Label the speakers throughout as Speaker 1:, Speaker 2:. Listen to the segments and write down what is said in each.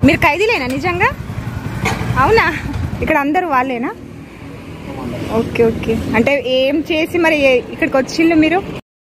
Speaker 1: మీరు ఖైదీలేనా నిజంగా అవునా ఇక్కడ అందరూ వాళ్ళేనా ఓకే ఓకే అంటే ఏం చేసి మరి ఏ- ఇక్కడికి వచ్చిళ్ళు మీరు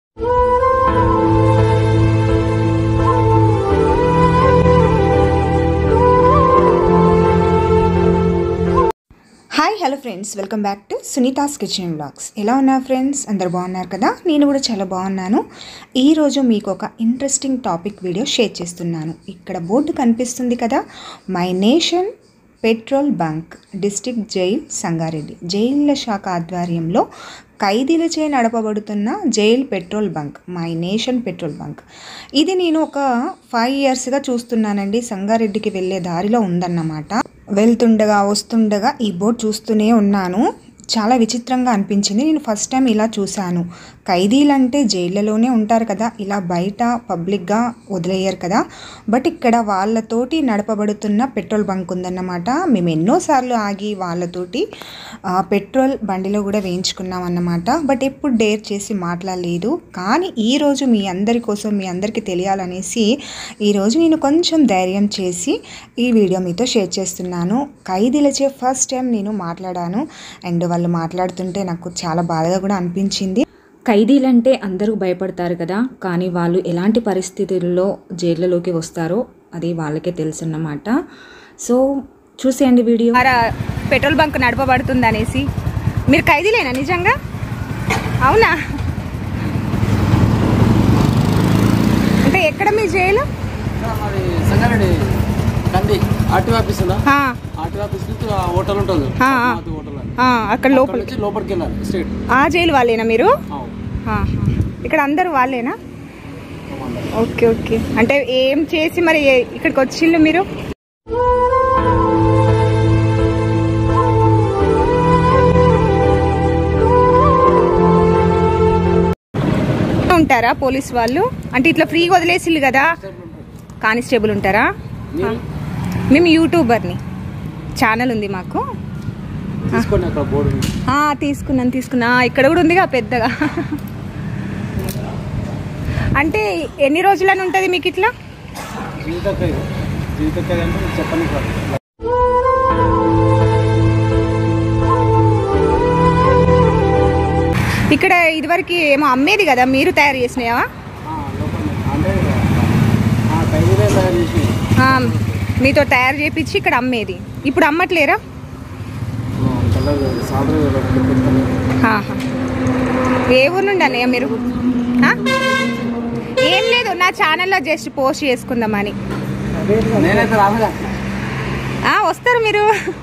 Speaker 1: hi hello friends welcome back to Sunitha's kitchen blogs ఎలా ఉన్నారు ఫ్రెండ్స్ అందరు బాగున్నారు కదా నేను కూడా చాలా బాగున్నాను ఈరోజు మీకు ఒక ఇంట్రెస్టింగ్ టాపిక్ వీడియో షేర్ చేస్తున్నాను ఇక్కడ బోర్డు కనిపిస్తుంది కదా my nation petrol bunk district jail Sangareddy జైళ్ళ శాఖ ఆధ్వర్యంలో ఖైదీలచే నడపబడుతున్న jail petrol bunk my nation petrol bunk ఇది నేను ఒక ఫైవ్ ఇయర్స్గా చూస్తున్నానండి సంగారెడ్డికి వెళ్ళే దారిలో ఉందన్నమాట వెళ్తుండగా వస్తుండగా ఈ బోర్డు చూస్తూనే ఉన్నాను చాలా విచిత్రంగా అనిపించింది నేను ఫస్ట్ టైం ఇలా చూశాను ఖైదీలంటే జైళ్ళలోనే ఉంటారు కదా ఇలా బయట పబ్లిక్గా వదిలేయరు కదా బట్ ఇక్కడ వాళ్ళతోటి నడపబడుతున్న పెట్రోల్ బంక్ ఉందన్నమాట మేము ఎన్నోసార్లు ఆగి వాళ్ళతోటి ఆ, పెట్రోల్ బండిలో కూడా వేయించుకున్నాం అన్నమాట బట్ ఎప్పుడు డేర్ చేసి మాట్లాడలేదు కానీ ఈరోజు మీ అందరి కోసం మీ అందరికీ తెలియాలనేసి ఈరోజు నేను కొంచెం ధైర్యం చేసి ఈ వీడియో మీతో షేర్ చేస్తున్నాను ఖైదీలచే ఫస్ట్ టైం నేను మాట్లాడాను అండ్ వాళ్ళు మాట్లాడుతుంటే నాకు చాలా బాధగా కూడా అనిపించింది
Speaker 2: ఖైదీలంటే అందరూ భయపడతారు కదా కానీ వాళ్ళు ఎలాంటి పరిస్థితుల్లో జైళ్ళలోకి వస్తారో అది వాళ్ళకే తెలుసన్నమాట సో చూసేయండి వీడియో
Speaker 1: మరి పెట్రోల్ బంక్ నడపబడుతుంది అనేసి మీరు ఖైదీలేనా నిజంగా అవునా అంటే ఎక్కడ మీ జైలు
Speaker 3: మరి సంగారెడ్డి కంది ఆర్టీ ఆఫీస్ ఉందా
Speaker 1: ఆ,
Speaker 3: ఆర్టీ ఆఫీస్ నుంచి ఆ హోటల్ ఉంటుంది
Speaker 1: ఆ, ఆ.
Speaker 3: పద్మావతి హోటల్ అని.
Speaker 1: ఆ, అక్కడ
Speaker 3: అక్కడ
Speaker 1: లోపల
Speaker 3: నుంచి లోపలికి వెళ్ళాలి స్ట్రేట్
Speaker 1: ఆ జైలు వాళ్ళేనా మీరు
Speaker 3: అవును.
Speaker 1: ఆహా. ఇక్కడ అందరూ వాళ్ళేనా ఓకే ఓకే అంటే ఏం చేసి మరి ఏ- ఇక్కడికి వచ్చిళ్ళు మీరు ఉంటారా పోలీస్ వాళ్ళు అంటే ఇట్లా ఫ్రీగా వదిలేసిళ్ళు కదా కానిస్టేబుల్ ఉంటారా
Speaker 3: మీరు
Speaker 1: మేము యూట్యూబర్ని ఛానల్ ఉంది మాకు
Speaker 3: తీసుకోండి అక్కడ బోర్డు ఉంది.
Speaker 1: ఆ, తీసుకున్నాను తీసుకున్నా ఆ, ఇక్కడ కూడా ఉందిగా పెద్దగా అంటే ఎన్ని రోజులని ఉంటుంది మీకు ఇట్లా
Speaker 3: జీవితకాయ జీవితకాయ అంటే చెప్పండి కాదు
Speaker 1: ఇక్కడ ఇదివరకు ఏమో అమ్మేది కదా మీరు తయారు చేసినావా
Speaker 3: ఆ, లోపల అంటే ఆ ఖైదీలే తయారు చేసి
Speaker 1: ఆ, మీతో తయారు చేపించి ఇక్కడ అమ్మేది ఇప్పుడు అమ్మట్లేరా
Speaker 3: కలర్ సాదరు
Speaker 1: ఆహా. ఏ ఊరు నుండి అన్నయ్య మీరు ఆ? ఏం లేదు నా ఛానల్లో జస్ట్ పోస్ట్ చేసుకుందామని
Speaker 3: నేనైతే రాదుగా
Speaker 1: ఆ, వస్తారు మీరు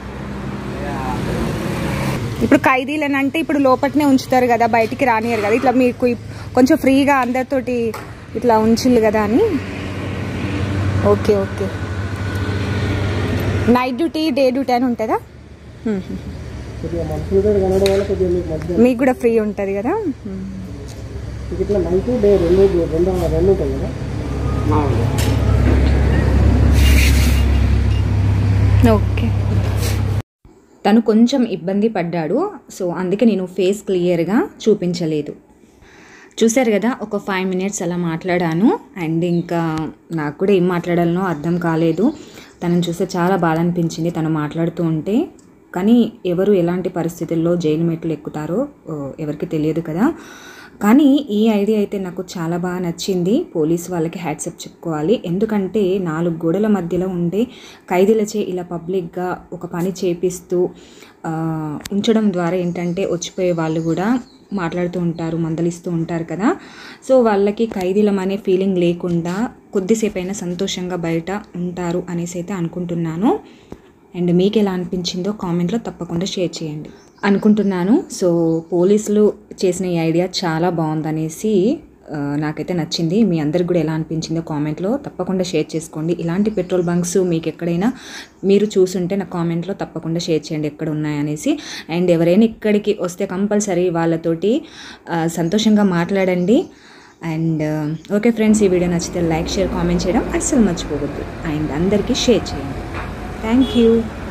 Speaker 1: ఇప్పుడు ఖైదీలని అంటే ఇప్పుడు లోపట్నే ఉంచుతారు కదా బయటికి రానియరు కదా ఇట్లా మీకు ఇప్- కొంచెం ఫ్రీగా అందరితోటి ఇట్లా ఉంచిల్లు కదా అని okay okay night duty day duty అని ఉంటుందా హ్మ్.
Speaker 3: కొద్దిగా మనుషులు కనడం వల్ల కొద్దిగా మీకు మధ్య
Speaker 1: మీకు కూడా ఫ్రీ ఉంటుంది కదా హ్మ్.
Speaker 3: మీకు ఇట్లా నైట్ డే రెండు రెండు రెండు ఉంటాయి కదా
Speaker 1: ఓకే
Speaker 2: తను కొంచెం ఇబ్బంది పడ్డాడు సో అందుకే నేను ఫేస్ క్లియర్గా చూపించలేదు చూశారు కదా ఒక ఫైవ్ మినిట్స్ అలా మాట్లాడాను అండ్ ఇంకా నాకు కూడా ఏం మాట్లాడాలనో అర్థం కాలేదు తనని చూస్తే చాలా బాధ అనిపించింది తను మాట్లాడుతూ ఉంటే కానీ ఎవరు ఎలాంటి పరిస్థితుల్లో జైలు మెట్లు ఎక్కుతారో ఓ, ఎవరికి తెలియదు కదా కానీ ఈ ఐడియా అయితే నాకు చాలా బాగా నచ్చింది పోలీస్ వాళ్ళకి హ్యాట్సప్ చెప్పుకోవాలి ఎందుకంటే నాలుగు గోడల మధ్యలో ఉండే ఖైదీలచే ఇలా పబ్లిక్గా ఒక పని చేపిస్తూ ఆ, ఉంచడం ద్వారా ఏంటంటే వచ్చిపోయే వాళ్ళు కూడా మాట్లాడుతూ ఉంటారు మందలిస్తూ ఉంటారు కదా సో వాళ్ళకి ఖైదీలం అనే ఫీలింగ్ లేకుండా కొద్దిసేపు అయినా సంతోషంగా బయట ఉంటారు అనేసి అయితే అనుకుంటున్నాను అండ్ మీకు ఎలా అనిపించిందో కామెంట్లో తప్పకుండా షేర్ చేయండి అనుకుంటున్నాను సో పోలీసులు చేసిన ఈ ఐడియా చాలా బాగుందనేసి ఆ, నాకైతే నచ్చింది మీ అందరికి కూడా ఎలా అనిపించిందో కామెంట్లో తప్పకుండా షేర్ చేసుకోండి ఇలాంటి పెట్రోల్ బంక్స్ మీకు ఎక్కడైనా మీరు చూసుంటే నా కామెంట్లో తప్పకుండా షేర్ చేయండి ఎక్కడ ఉన్నాయనేసి అండ్ ఎవరైనా ఇక్కడికి వస్తే కంపల్సరీ వాళ్ళతోటి ఆ, సంతోషంగా మాట్లాడండి అండ్ ఓకే ఫ్రెండ్స్ ఈ వీడియో నచ్చితే లైక్ షేర్ కామెంట్ చేయడం అస్సలు మర్చిపోవద్దు అండ్ అందరికీ షేర్ చేయండి థ్యాంక్ యూ